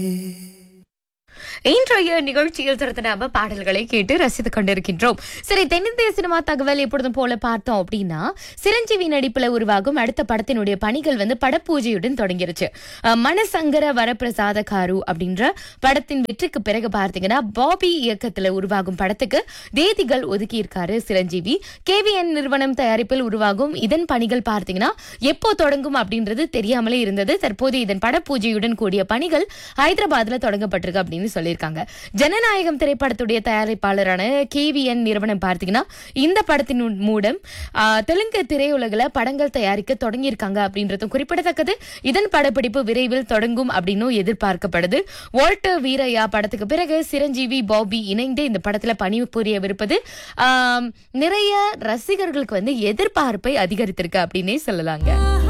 இன்றைய நிகழ்ச்சியில் சிறந்த நாம பாடல்களை கேட்டு ரசித்துக் கொண்டிருக்கின்றோம் சரி தென்னிந்திய சினிமா தகவல் எப்பொழுதும் போல பார்த்தோம் அப்படின்னா சிரஞ்சீவி நடிப்புல உருவாகும் அடுத்த படத்தினுடைய பணிகள் வந்து படப்பூஜையுடன் தொடங்கிருச்சு அஹ், மனசங்கர வரப்பிரசாத காரு அப்படின்ற படத்தின் வெற்றிக்கு பிறகு பார்த்தீங்கன்னா பாபி இயக்கத்துல உருவாகும் படத்துக்கு தேதிகள் ஒதுக்கி இருக்காரு சிரஞ்சீவி கேவிஎன் நிறுவனம் தயாரிப்பில் உருவாகும் இதன் பணிகள் பார்த்தீங்கன்னா எப்போ தொடங்கும் அப்படின்றது தெரியாமலே இருந்தது தற்போது இதன் படப்பூஜையுடன் கூடிய பணிகள் ஹைதராபாத்ல தொடங்கப்பட்டிருக்கு அப்படின்னு சொல்லியிருக்காங்க ஜனநாயகம் திரைப்படத்துடைய தயாரிப்பாளரான கேவிஎன் நிறுவனம் பார்த்தீங்கன்னா இந்த படத்தின் மூலம் ஆ, தெலுங்கு திரையுலகில் படங்கள் தயாரிக்க தொடங்கியிருக்காங்க அப்படின்றதும் குறிப்பிடத்தக்கது இதன் படப்பிடிப்பு விரைவில் தொடங்கும் அப்படின்னும் எதிர்பார்க்கப்படுது வால்டர் வீரையா படத்துக்கு பிறகு சிரஞ்சீவி பாபி இணைந்து இந்த படத்துல பணிபுரியவிருப்பது ஆம், நிறைய ரசிகர்களுக்கு வந்து எதிர்பார்ப்பை அதிகரித்திருக்கு அப்படின்னே சொல்லலாங்க